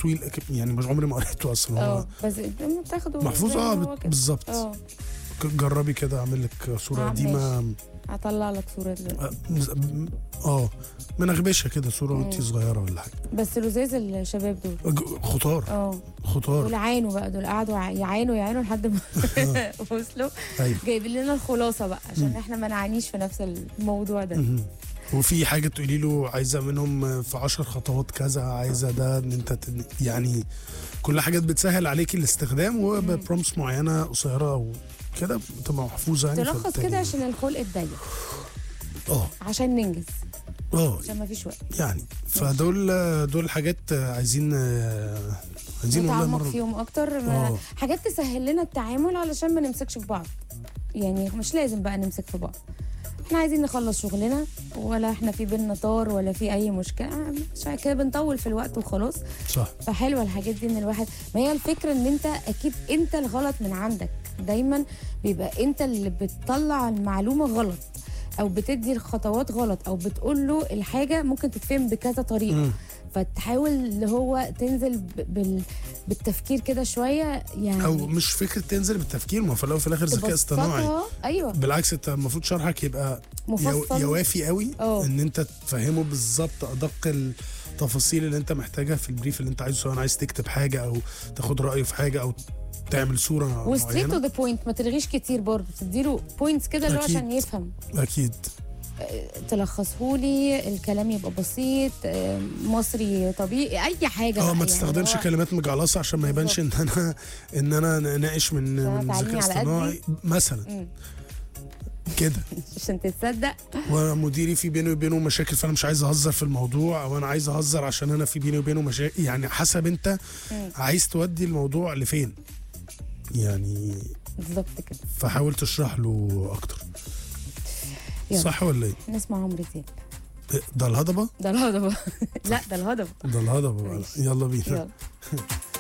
طويل يعني مش عمري ما قريته اصلا هو اه بس لما بتاخده محفوظ زي ما اه هو بت- كده. بالظبط اه جربي كده اعمل لك صوره آه، قديمه هطلع لك صورة دلوقتي اه مز- اه منغبشه كده صوره وانت صغيره ولا حاجه بس لزاز الشباب دول ج- خطار اه خطار دول عانوا بقى دول قعدوا ع- يعانوا يعانوا لحد ما وصلوا ايوه جايبين لنا الخلاصه بقى عشان احنا ما نعانيش في نفس الموضوع ده مهم. وفي حاجه تقولي له عايزه منهم في عشر خطوات كذا عايزه ده ان انت تن- يعني كل حاجات بتسهل عليكي الاستخدام وببرومس معينه قصيره وكده بتبقى محفوظه يعني تلخص فبالتالي- كده عشان الخلق اتضيق اه عشان ننجز اه عشان ما فيش وقت يعني فدول دول حاجات عايزين عايزين والله نتعمق مره فيهم اكتر ما آه. حاجات تسهل لنا التعامل علشان ما نمسكش في بعض يعني مش لازم بقى نمسك في بعض احنا عايزين نخلص شغلنا ولا احنا في بينا طار ولا في اي مشكله مش عارف كده بنطول في الوقت وخلاص صح فحلوه الحاجات دي ان الواحد ما هي الفكره ان انت اكيد انت الغلط من عندك دايما بيبقى انت اللي بتطلع المعلومه غلط او بتدي الخطوات غلط او بتقول له الحاجه ممكن تتفهم بكذا طريقه مم. فتحاول اللي هو تنزل ب- بال بالتفكير كده شويه يعني او مش فكره تنزل بالتفكير ما هو في الاول وفي الاخر ذكاء اصطناعي تبسطها. ايوه بالعكس انت المفروض شرحك يبقى يو- مفصل يوافي قوي اه. ان انت تفهمه بالظبط ادق التفاصيل اللي انت محتاجها في البريف اللي انت عايزه سواء عايز تكتب حاجه او تاخد رايه في حاجه او تعمل صوره وستريت تو معينه ذا بوينت ما ترغيش كتير برضه تديله بوينتس كده اللي هو أكيد. عشان يفهم اكيد تلخصهولي الكلام يبقى بسيط آه، مصري طبيعي اي حاجه اه بقى ما يعني تستخدمش هو- كلمات مجعلصه عشان ما يبانش ان انا ان انا ناقش من من تعليمي ذكاء على قدي. اصطناعي مثلا مم. كده عشان تتصدق ومديري في بيني وبينه مشاكل فانا مش عايز اهزر في الموضوع او انا عايز اهزر عشان انا في بيني وبينه مشاكل يعني حسب انت مم. عايز تودي الموضوع لفين يعني بالظبط كده فحاول تشرح له اكتر يلا. صح ولا ايه نسمع عمرو دياب إيه، ده الهضبه ده الهضبه لا ده الهضبه ده الهضبه بقى. ماشي. يلا بينا يلا